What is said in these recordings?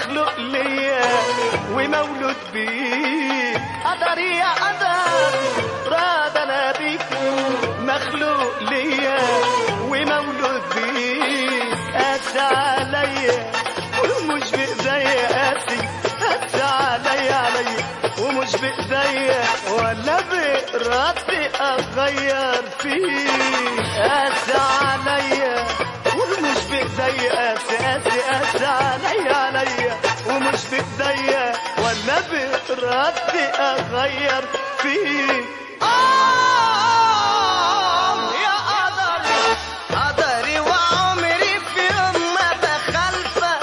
مخلوق ليا ومولود بيك قدر يا قدر راد انا بيك مخلوق ليا ومولود بيك قاسى عليا ومش بايديا قاسي قاسى عليا عليا ومش بايديا ولا بإرادتي اغير فيك قاسى عليا ومش بايديا قاسي قاسي قاسي عليا عليا ومش بايديا ولا بإرادتي اغير فيك آه يا قدر قدري وعمري في يوم ما بخلفك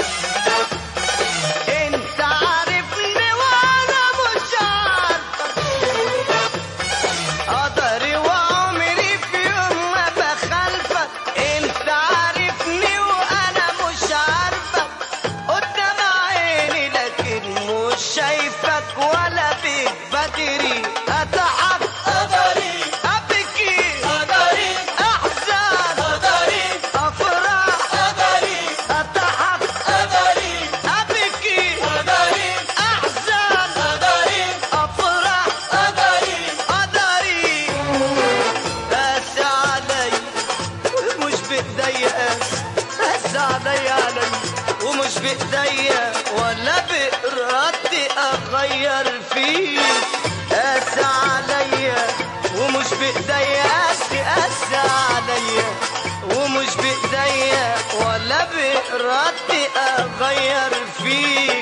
انت عارفني وانا مش عارفك قدري وعمري في يوم ما بخلفك انت عارفني وانا مش عارفك قدام عيني لكن مش شايفك ولا بيك بدري اتعب قدري ابكي قدري احزن قدري افرح قدري اتعب قدري ابكي قدري احزن قدري افرح قدري قدري بس علي ومش بايديا بس علي علي ومش بايديا ولا بإرادتي اغير فيك قاس عليا ومش بايديا قاس قاس عليا ومش بايديا ولا بإرادتي اغير فيك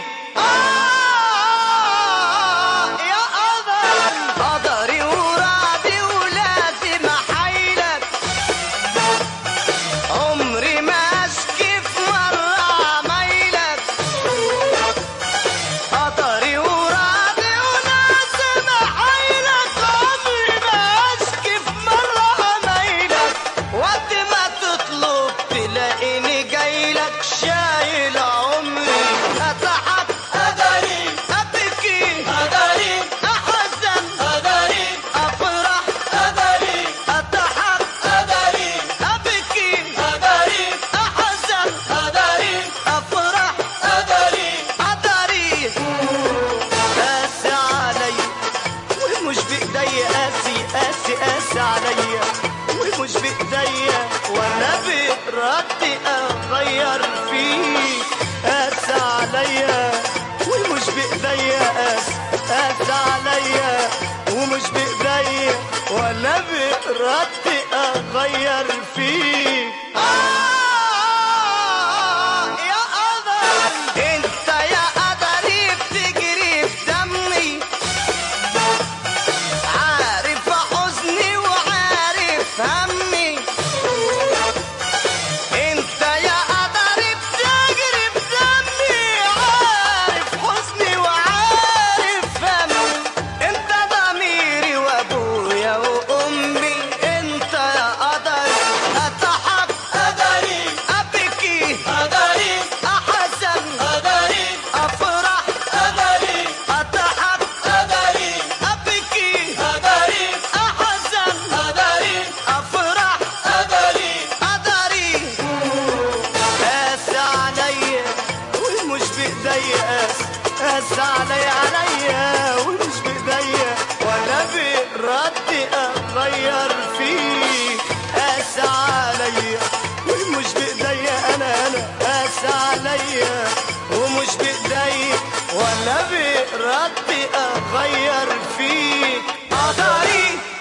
آه يا قدر قدري ورعدي ولازم احايلك عمري ما اشكي في مرة عمايلك قدري ورعدي ولازم احايلك عمري ما اشكي في مرة عمايلك وقت ما تطلب تلاقيني جايلك شايل عمري اتعب قدري ابكي قدري احزن قدري افرح قدري اتعب قدري ابكي قدري احزن قدري افرح قدري قدري قاس علي ومش بايديا قاسي قاسي قاسي عليا ومش بايديا ولا بإرادتي اغير فيك قاس عليا ومش بايديا قاس قاس عليا ومش بايديا ولا بإرادتي اغير فيك آه يا قدر انت يا قدري بتجري في دمي عارف حزني وعارف همي انت يا قدري بتجري في دمي عارف حزني وعارف همي انت ضميري وابويا وامي انت يا قدري اتحب قدري ابكي قدري احزن قدري افرح قدري اتحب قدري ابكي قدري احزن قدري افرح قدري قدري قاس عليا ومش بايديا قاس قاس عليا عليا ومش بايديا ولا بإرادتي اغير فيك قاس عليا ومش بايديا انا انا قاس عليا ومش بايديا ولا بإرادتي اغير فيك قدري